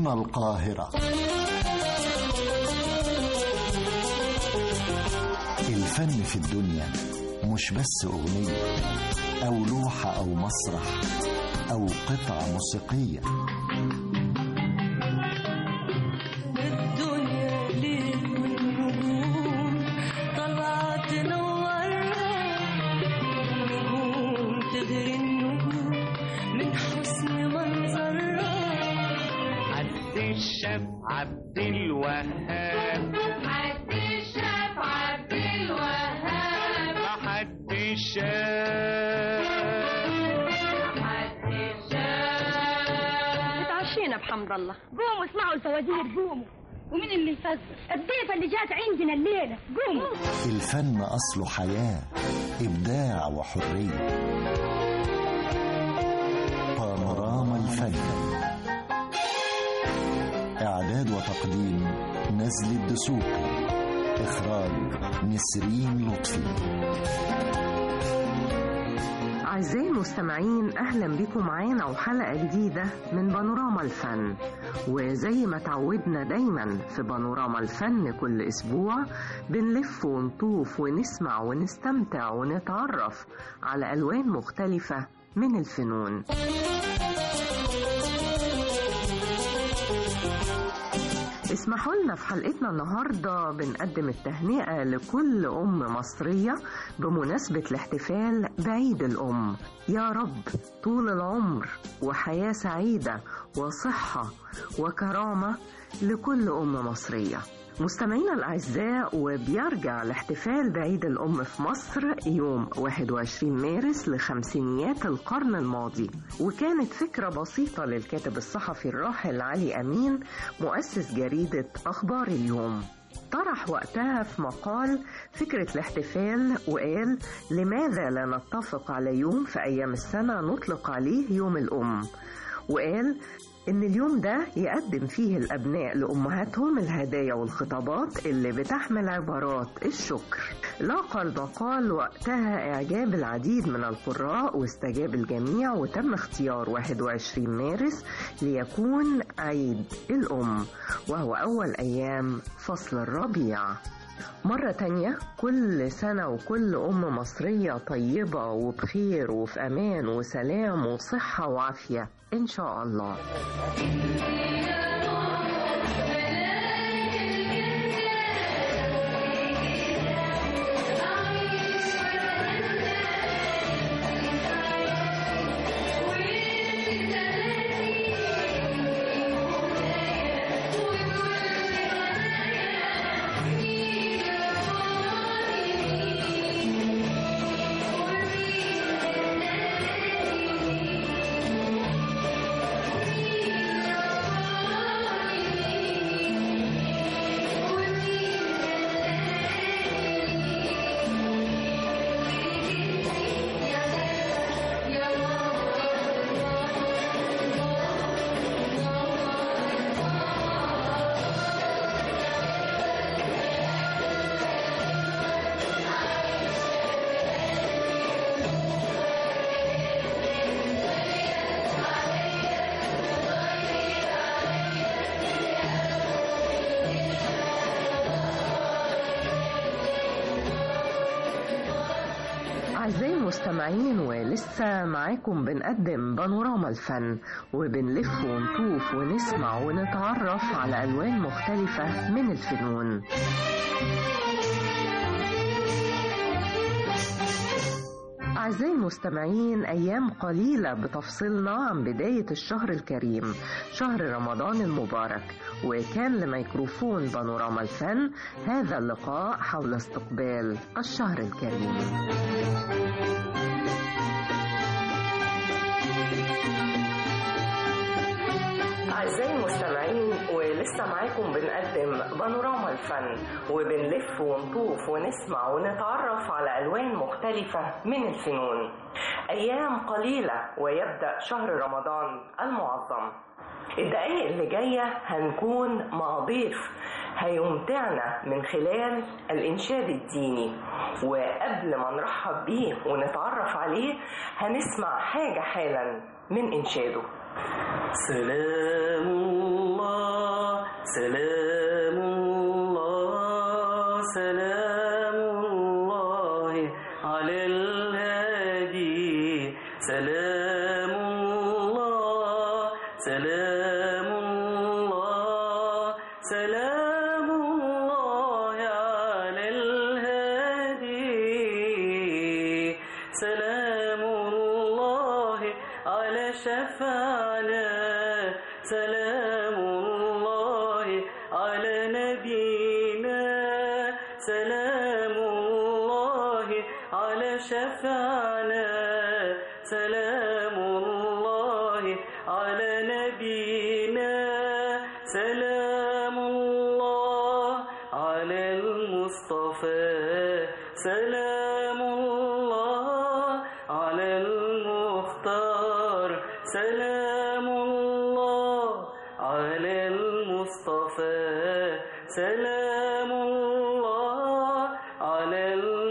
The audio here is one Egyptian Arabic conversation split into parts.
هنا القاهرة الفن في الدنيا مش بس أغنية أو لوحة أو مسرح أو قطعة موسيقية الدنيا ليل والنجوم طلعت تنورها نجوم تغري النجوم من حسن منظرها عبد الشاف عبد الوهاب عبد الشاف عبد الوهاب حد الشاف عبد الشاف اتعشينا بحمد الله قوموا اسمعوا الفوازير قوموا ومين اللي يفزر الضيفة اللي جات عندنا الليلة قوموا الفن أصله حياة إبداع وحرية بانوراما الفن إعداد وتقديم نزل الدسوقي إخراج نسرين لطفي أعزائي المستمعين أهلا بكم معانا وحلقة جديدة من بانوراما الفن وزي ما تعودنا دايما في بانوراما الفن كل أسبوع بنلف ونطوف ونسمع ونستمتع ونتعرف على ألوان مختلفة من الفنون اسمحوا لنا في حلقتنا النهارده بنقدم التهنئه لكل ام مصريه بمناسبه الاحتفال بعيد الام يا رب طول العمر وحياه سعيده وصحه وكرامه لكل ام مصريه مستمعينا الأعزاء وبيرجع الاحتفال بعيد الأم في مصر يوم 21 مارس لخمسينيات القرن الماضي وكانت فكرة بسيطة للكاتب الصحفي الراحل علي أمين مؤسس جريدة أخبار اليوم طرح وقتها في مقال فكرة الاحتفال وقال لماذا لا نتفق على يوم في أيام السنة نطلق عليه يوم الأم وقال إن اليوم ده يقدم فيه الأبناء لأمهاتهم الهدايا والخطابات اللي بتحمل عبارات الشكر لاقى المقال وقتها إعجاب العديد من القراء واستجاب الجميع وتم اختيار 21 مارس ليكون عيد الأم وهو أول أيام فصل الربيع مرة تانية كل سنة وكل أم مصرية طيبة وبخير وفي أمان وسلام وصحة وعافية إن شاء الله أعزائي المستمعين ولسه معاكم بنقدم بانوراما الفن وبنلف ونطوف ونسمع ونتعرف على ألوان مختلفة من الفنون أعزائي المستمعين أيام قليلة بتفصلنا عن بداية الشهر الكريم شهر رمضان المبارك وكان لميكروفون بانوراما الفن هذا اللقاء حول استقبال الشهر الكريم أعزائي المستمعين ولسه معاكم بنقدم بانوراما الفن وبنلف ونطوف ونسمع ونتعرف على ألوان مختلفة من الفنون أيام قليلة ويبدأ شهر رمضان المعظم الدقايق اللي جاية هنكون مع ضيف هيمتعنا من خلال الإنشاد الديني وقبل ما نرحب بيه ونتعرف عليه هنسمع حاجة حالا من إنشاده سلام الله سلام الله سلام الله على الهادي سلام الله سلام الله سلام الله على الهادي سلام الله على شفعنا سلام الله على نبينا سلام الله على شفعنا سلام الله على نبينا سلام الله على المصطفى سلام الله على المختار سلام الله على المصطفى سلام الله على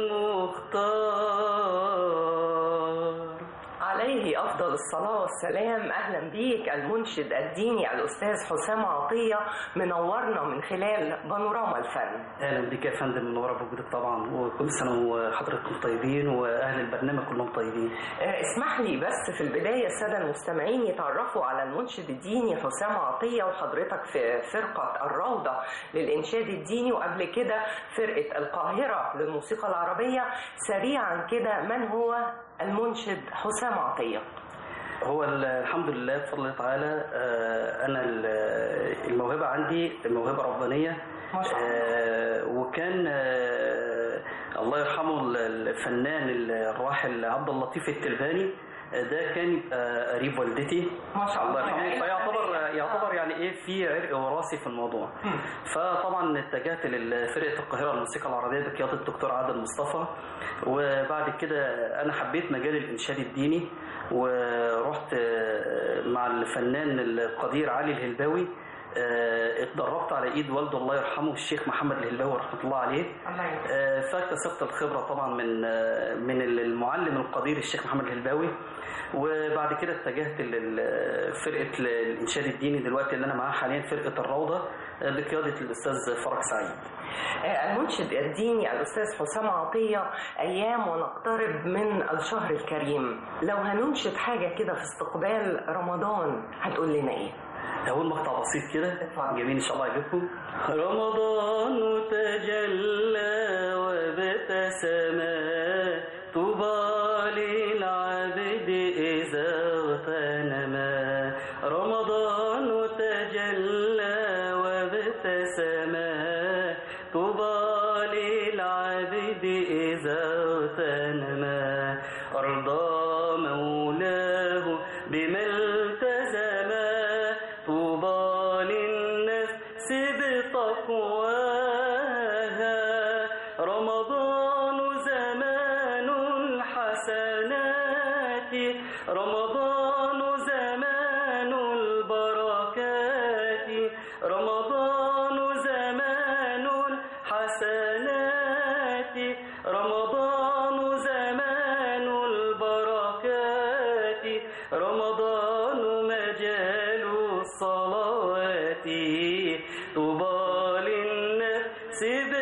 المختار عليه أفضل الصلاة والسلام أهلا بيك المنشد الديني الأستاذ حسام عطية منورنا من خلال بانوراما الفن اهلا بك يا فندم منوره بوجودك طبعا وكل سنه وحضراتكم طيبين واهل البرنامج كلهم طيبين آه، اسمح لي بس في البداية السادة المستمعين يتعرفوا على المنشد الديني حسام عطية وحضرتك في فرقة الروضة للإنشاد الديني وقبل كده فرقة القاهرة للموسيقى العربية سريعا كده من هو المنشد حسام عطية هو ال- الحمد لله بفضل الله تعالى آه، انا ال- الموهبه عندي موهبه ربانيه ما شاء الله. آه، وكان آه، الله يرحمه ال- الفنان الراحل عبد اللطيف التلباني آه، ده كان يبقى قريب والدتي ما شاء الله. الله يرحمه فيعتبر يعتبر يعني ايه في عرق وراثي في الموضوع فطبعا اتجهت لفرقه القاهره للموسيقى العربيه بقياده الدكتور عادل مصطفى وبعد كده انا حبيت مجال الانشاد الديني ورحت آه، مع الفنان القدير علي الهلباوي آه، اتدربت على ايد والده الله يرحمه الشيخ محمد الهلباوي رحمه الله عليه الله يرحمه. آه، فاكتسبت الخبره طبعا من آه، من المعلم القدير الشيخ محمد الهلباوي وبعد كده اتجهت لفرقه الانشاد الديني دلوقتي اللي انا معاها حاليا فرقه الروضه آه، بقياده الاستاذ فرج سعيد آه، المنشد الديني الأستاذ حسام عطية أيام ونقترب من الشهر الكريم لو هننشد حاجة كده في استقبال رمضان هتقول لنا إيه؟ أول مقطع بسيط كده اتفضل. جميل إن شاء الله يعجبكم رمضان تجلى وابتسم طوبى للعبد إذا اغتنم رمضان تجلى وابتسم طوبى للعبد إذا اغتنم أرضى مولاه بما التزم طوبى للنفس بتقواها رمضان زمان الحسنات رمضان زمان البركات رمضان زمان الحسنات رمضان زمان البركات رمضان مجال الصلوات طوبى للنفس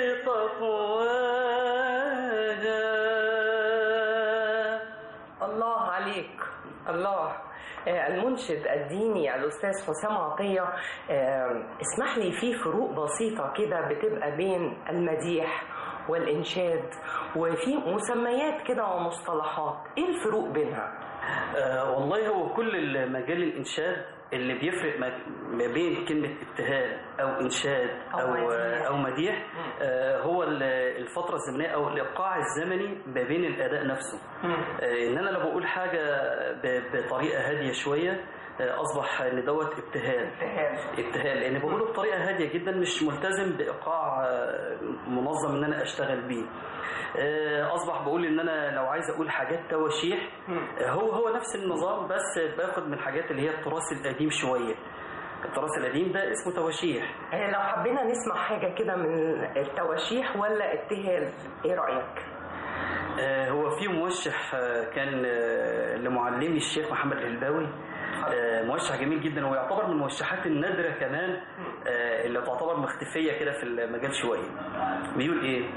بتقواها الله عليك الله آه، المنشد الديني الأستاذ حسام عطية آه، اسمح لي في فروق بسيطة كده بتبقى بين المديح والإنشاد وفي مسميات كده ومصطلحات إيه الفروق بينها؟ آه والله هو كل مجال الانشاد اللي بيفرق ما ما بين كلمه ابتهال او انشاد أو او مديح. او مديح آه هو ال- الفتره الزمنيه او الايقاع الزمني ما بين الاداء نفسه آه ان انا لو بقول حاجه ب- بطريقه هاديه شويه آه اصبح ان دوت ابتهال ابتهال لان بقوله بطريقه هاديه جدا مش ملتزم بايقاع آه، منظم ان انا اشتغل بيه آه، اصبح بقول ان انا لو عايز اقول حاجات تواشيح آه، هو هو نفس النظام بس باخد من الحاجات اللي هي التراث القديم شويه التراث القديم ده اسمه تواشيح آه، لو حبينا نسمع حاجة كده من التواشيح ولا ابتهال إيه رأيك؟ آه، هو في موشح آه، كان آه، لمعلمي الشيخ محمد الهلباوي آه، موشح جميل جدا ويعتبر من الموشحات النادره كمان آه، اللي تعتبر مختفيه كده في المجال شويه بيقول ايه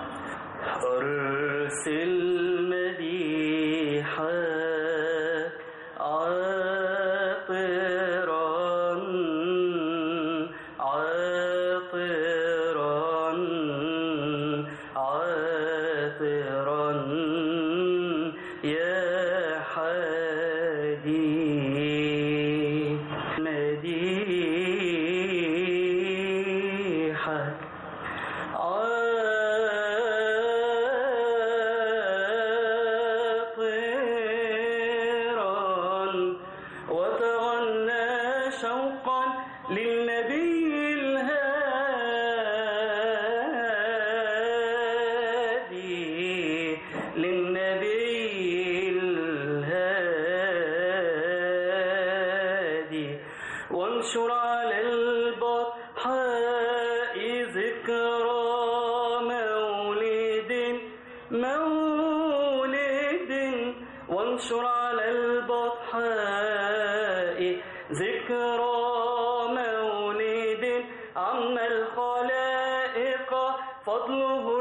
ارسل مديحا عاطرا عاطرا عاطرا يا حديث مديحا عاطرا وتغنى شوقا للنبي الهادي للنبي الهادي وانشر على البطحاء ذكرى مولد مولد وانشر على البطحاء ذكرى مولد عم الخلائق فضله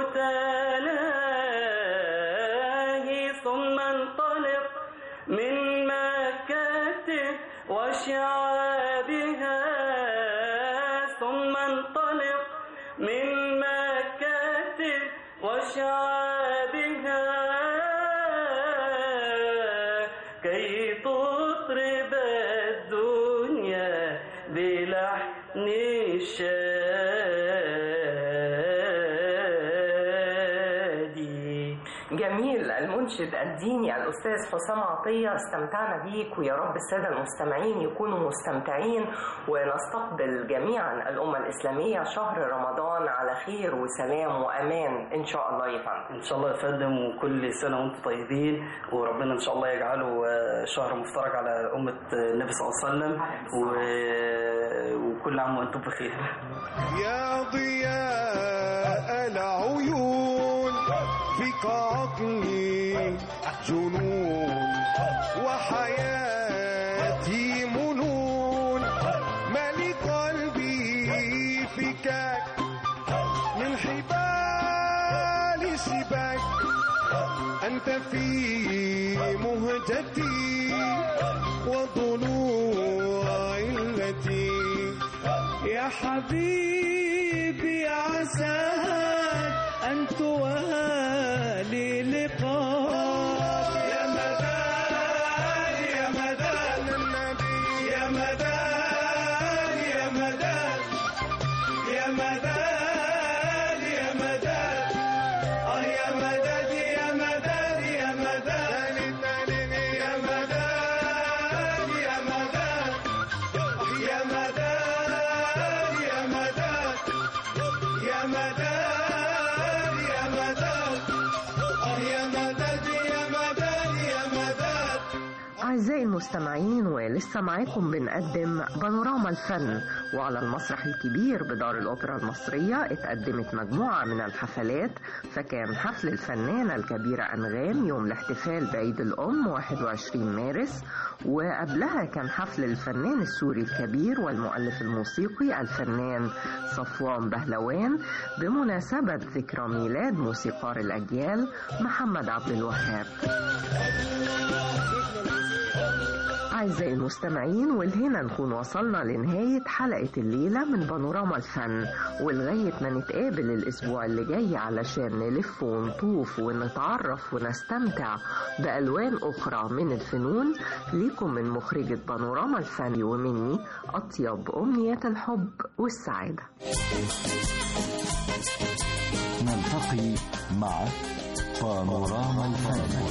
المتلاهي ثم انطلق من مكة وشعابها ثم انطلق من مكة وشعابها كي تطرب الدنيا بلحن الشادي جميل المنشد الديني الأستاذ حسام عطية استمتعنا بيك ويا رب السادة المستمعين يكونوا مستمتعين ونستقبل جميعا الأمة الإسلامية شهر رمضان على خير وسلام وأمان إن شاء الله يا فندم ان شاء الله يا فندم وكل سنه وانتم طيبين وربنا ان شاء الله يجعله آه، شهر مفترج على امه النبي صلى الله عليه وسلم و- وكل عام وانتم بخير يا ضياء العيون فيك عقلي جنون وحياتي منون مالي قلبي فيكك من حبال سباك أنت في مهجتي وضلوع التي يا حبيبي عساك أن توالي لقاك يا مدان يا مدان النبي يا مدان يا مدان يا مدان يا مدان آه يا مدد يا مدد يا مدان يا مدان يا مدان يا مدان يا مدان يا مدان يا مدان آه يا مدد يا مدان يا مدان أعزائي المستمعين ولسه معاكم بنقدم بانوراما الفن وعلى المسرح الكبير بدار الأوبرا المصرية اتقدمت مجموعة من الحفلات فكان حفل الفنانة الكبيرة أنغام يوم الاحتفال بعيد الأم 21 مارس وقبلها كان حفل الفنان السوري الكبير والمؤلف الموسيقي الفنان صفوان بهلوان بمناسبة ذكرى ميلاد موسيقار الأجيال محمد عبد الوهاب أعزائي المستمعين والهنا نكون وصلنا لنهاية حلقة الليلة من بانوراما الفن ولغاية ما نتقابل الأسبوع اللي جاي علشان نلف ونطوف ونتعرف ونستمتع بألوان أخرى من الفنون ليكم من مخرجة بانوراما الفن ومني أطيب أمنيات الحب والسعادة نلتقي مع بانوراما الفن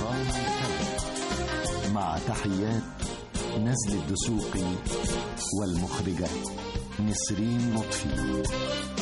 مع تحيات نزل الدسوقي والمخرجة نسرين لطفي